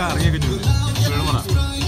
ഇറങ്ങിയൊക്കെ ചെയ്തു വീണ് പറ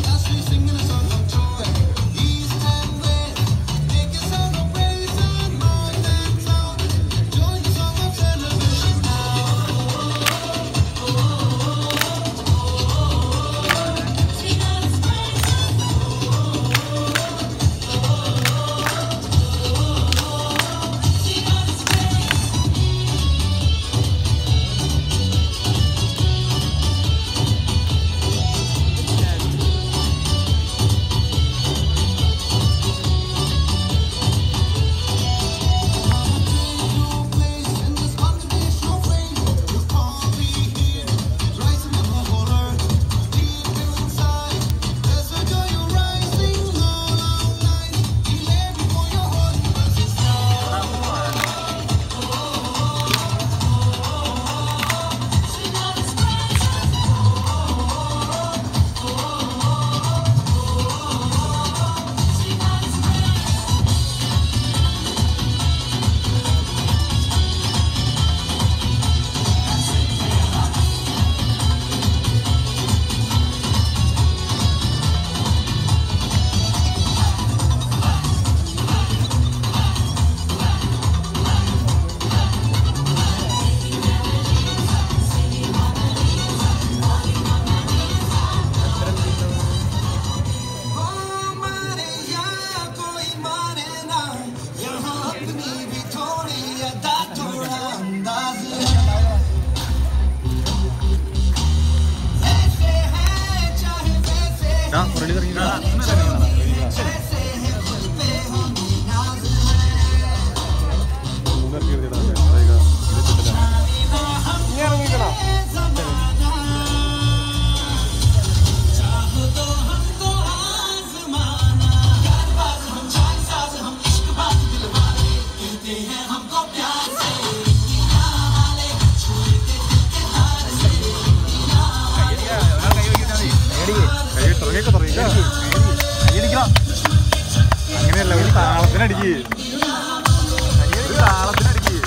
മുരളി കൈ തുടങ്ങിയൊക്കെ തുടങ്ങി അങ്ങനെയല്ല ഒരു താളത്തിനടിക്ക് ഒരു താളത്തിനടിക്ക്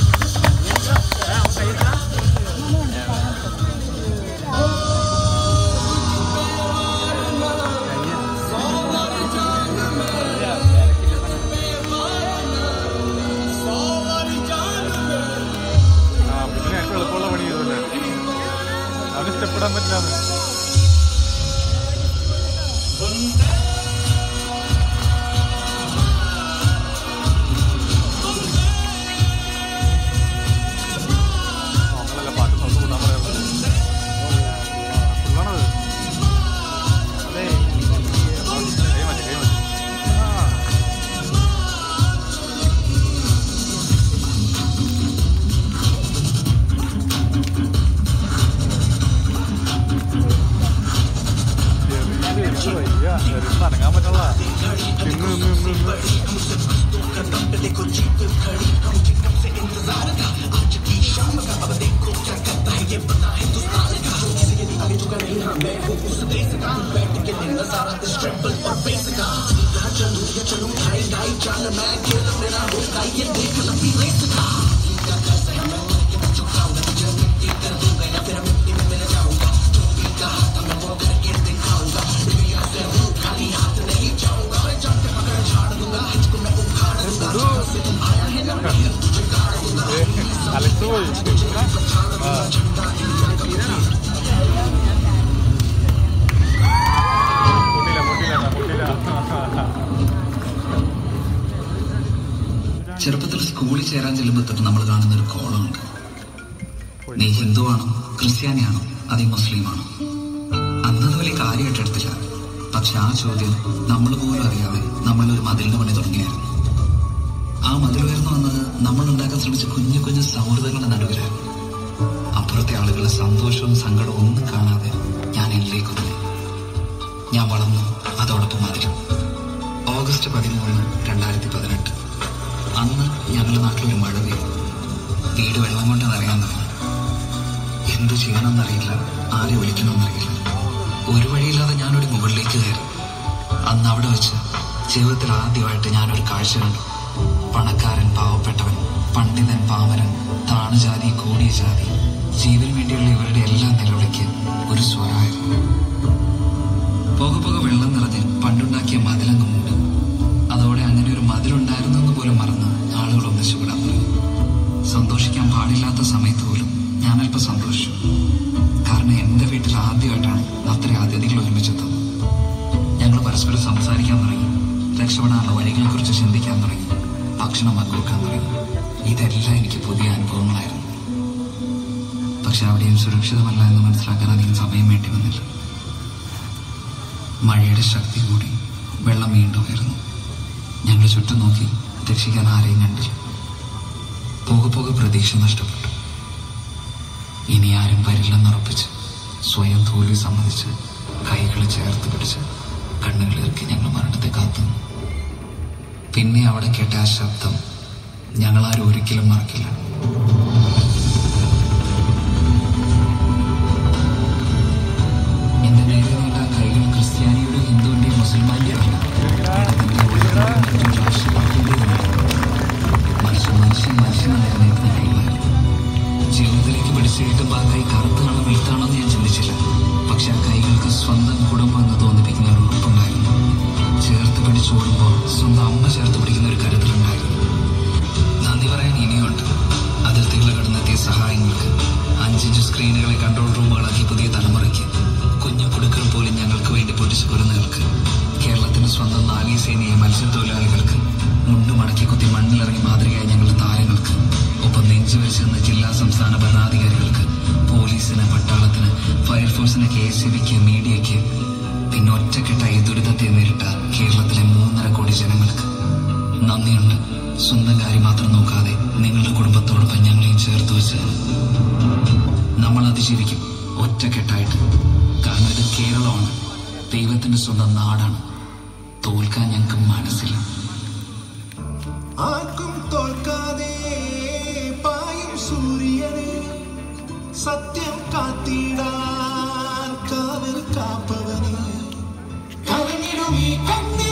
ആ പിന്നെ എനിക്ക് എളുപ്പമുള്ള പണി ചെയ്തല്ലേ അവന് സ്റ്റെപ്പിടാൻ പറ്റില്ലാന്ന് നമ്മളല്ല പാട്ട് സ്വന്തം കൂട്ടാൻ പറയാറുള്ളത് ഫുള്ളാണത് അതെ കൈ മാറ്റി കൈ മാറ്റി എനിക്ക് വയ്യ വെറുതെ അനങ്ങാൻ പറ്റുള്ള നിന്ന് നിന്ന് നിന്ന് നിന്ന് അലക്സ് പോയി ആ പൊട്ടില്ല പൊട്ടില്ല പൊട്ടില്ല ചെറുപ്പത്തിൽ സ്കൂളിൽ ചേരാൻ ചെല്ലുമ്പോൾ തൊട്ട് നമ്മൾ കാണുന്ന ഒരു കോളമുണ്ട് നീ ഹിന്ദുവാണോ ക്രിസ്ത്യാനിയാണോ അതേ മുസ്ലിമാണോ അന്നത് വലിയ കാര്യമായിട്ട് എടുത്തില്ല പക്ഷെ ആ ചോദ്യം നമ്മൾ പോലും അറിയാതെ നമ്മളൊരു മതിലിന് പണി തുടങ്ങിയായിരുന്നു ആ മതിൽ ഉയർന്നു വന്നത് നമ്മൾ ഉണ്ടാക്കാൻ ശ്രമിച്ച കുഞ്ഞു കുഞ്ഞു സൗഹൃദങ്ങളുടെ നടുവിലായിരുന്നു അപ്പുറത്തെ ആളുകളുടെ സന്തോഷവും സങ്കടവും ഒന്നും കാണാതെ ഞാൻ എന്നിലേക്ക് ഒതുങ്ങി ഞാൻ വളർന്നു അതോടൊപ്പം മതിലും ഓഗസ്റ്റ് പതിമൂന്ന് രണ്ടായിരത്തി പതിനെട്ട് അന്ന് ഞങ്ങളുടെ നാട്ടിലൊരു മഴ പെയ്തു വീട് വെള്ളം കൊണ്ട് നിറയാൻ തുടങ്ങി എന്തു ചെയ്യണമെന്നറിയില്ല ആരെ വിളിക്കണമെന്നറിയില്ല ഒരു വഴിയില്ലാതെ ഞാനൊരു മുകളിലേക്ക് കയറി അന്ന് അവിടെ വെച്ച് ജീവിതത്തിൽ ആദ്യമായിട്ട് ഞാനൊരു കാഴ്ച കണ്ടു പണക്കാരൻ പാവപ്പെട്ടവൻ പണ്ഡിതൻ പാമരൻ താണുജാതി കൂടിയ ജാതി ജീവന് വേണ്ടിയുള്ള ഇവരുടെ എല്ലാ നിലവിളിക്ക് ഒരു സ്വരമായിരുന്നു പോകെ പോകെ വെള്ളം നിറഞ്ഞ് പണ്ടുണ്ടാക്കിയ മതിലങ്ങ് മൂടി അതോടെ അങ്ങനെ ഒരു മതിലുണ്ടായിരുന്നു എന്ന് പോലും മറന്ന് ആളുകൾ ഒന്നിച്ചുകൂടാൻ തുടങ്ങി സന്തോഷിക്കാൻ പാടില്ലാത്ത സമയത്ത് പോലും ഞാൻ അല്പം സന്തോഷിച്ചു കാരണം എന്റെ വീട്ടിൽ ആദ്യമായിട്ടാണ് അത്ര അതിഥികൾ ഒരുമിച്ചെത്തുന്നത് ഞങ്ങൾ പരസ്പരം സംസാരിക്കാൻ തുടങ്ങി രക്ഷപ്പെടാനുള്ള വഴികളെ കുറിച്ച് ചിന്തിക്കാൻ തുടങ്ങി ഭക്ഷണം പങ്കുവെക്കാൻ തുടങ്ങി ഇതെല്ലാം എനിക്ക് പുതിയ അനുഭവങ്ങളായിരുന്നു പക്ഷെ അവിടെയും സുരക്ഷിതമല്ല എന്ന് മനസ്സിലാക്കാൻ അധികം സമയം വേണ്ടി വന്നില്ല മഴയുടെ ശക്തി കൂടി വെള്ളം വീണ്ടും ഉയർന്നു ഞങ്ങൾ ചുറ്റും നോക്കി രക്ഷിക്കാൻ ആരെയും കണ്ടില്ല പോകെ പോകെ പ്രതീക്ഷ നഷ്ടപ്പെട്ടു ഇനി ആരും വരില്ലെന്നുറപ്പിച്ച് സ്വയം തോൽവി സമ്മതിച്ച് കൈകൾ ചേർത്ത് പിടിച്ച് കണ്ണുകൾ ഇറക്കി ഞങ്ങൾ മരണത്തെ കാത്തുനിന്നു പിന്നെ അവിടെ കേട്ട ആ ശബ്ദം ഞങ്ങളാരും ഒരിക്കലും മറക്കില്ല എന്റെ നേരെ നീണ്ട ആ കൈകൾ ക്രിസ്ത്യാനിയുടെ ഹിന്ദുവിന്റെയും മുസൽമാന്റെയും അല്ല ഇടതിന്റെ ഉയർന്ന മറ്റൊരു രാഷ്ട്രീയ പാർട്ടിയുടേതുമല്ല മനുഷ്യൻ മനുഷ്യൻ മനുഷ്യനെ നിലനിൽക്കുന്ന കൈകളായിരുന്നു ജീവിതത്തിലേക്ക് പിടിച്ചേറ്റും ആ കൈ കറുത്താണോ വെളുത്താണോ എന്ന് ഞാൻ ചിന്തിച്ചില്ല പക്ഷെ ആ കൈകൾക്ക് സ്വന്തം കുടുംബം എന്ന് തോന്നിപ്പിക്കുന്ന ഒരു ഉറപ്പുണ്ടായിരുന്നു ചേർത്ത് പിടിച്ചോടുമ്പോൾ സ്വന്തം അമ്മ ചേർത്ത് പിടിക്കുന്ന ഒരു കരുതലുണ്ടായിരുന്നു നന്ദി പറയാൻ ഇനിയുണ്ട് അതിർത്തികളെ കടന്നെത്തിയ സഹായങ്ങൾക്ക് അഞ്ചിഞ്ച് സ്ക്രീനുകളെ കൺട്രോൾ റൂമുകളാക്കി പുതിയ തലമുറയ്ക്ക് കുഞ്ഞു കുടുക്കൾ പോലും ഞങ്ങൾക്ക് വേണ്ടി പൊടിച്ചു കുരുന്നുകൾക്ക് കേരളത്തിന് സ്വന്തം നാഗീസേനയെ മത്സ്യത്തൊഴിലാളികൾക്ക് മുണ്ടുമടക്കി കുത്തി മണ്ണിലിറങ്ങി മാതൃകയായ ഞങ്ങളുടെ താരങ്ങൾക്ക് ഒപ്പം നെഞ്ചു വെച്ചിരുന്ന ജില്ലാ സംസ്ഥാന ഭരണാധികാരികൾക്ക് പോലീസിന് പട്ടാളത്തിന് ഫയർഫോഴ്സിന് കെ എസ് സി ബിക്ക് മീഡിയയ്ക്ക് പിന്നെ ഒറ്റക്കെട്ടായി ഈ ദുരിതത്തെ നേരിട്ട കേരളത്തിലെ മൂന്നര കോടി ജനങ്ങൾക്ക് നന്ദിയുണ്ട് സ്വന്തം കാര്യം മാത്രം നോക്കാതെ നിങ്ങളുടെ കുടുംബത്തോടൊപ്പം ഞങ്ങളെയും ചേർത്ത് വെച്ച് നമ്മൾ അതിജീവിക്കും ഒറ്റക്കെട്ടായിട്ട് കാരണം ഇത് കേരളമാണ് ദൈവത്തിന്റെ സ്വന്തം നാടാണ് തോൽക്കാൻ ഞങ്ങൾക്ക് മനസ്സില്ല ആർക്കും തോൽക്കാതെ പായും സൂര്യനെ സത്യം കാത്തിടാൻ കാവൽ കാപ്പവനെ കവിഞ്ഞിടും ഈ കണ്ണീർ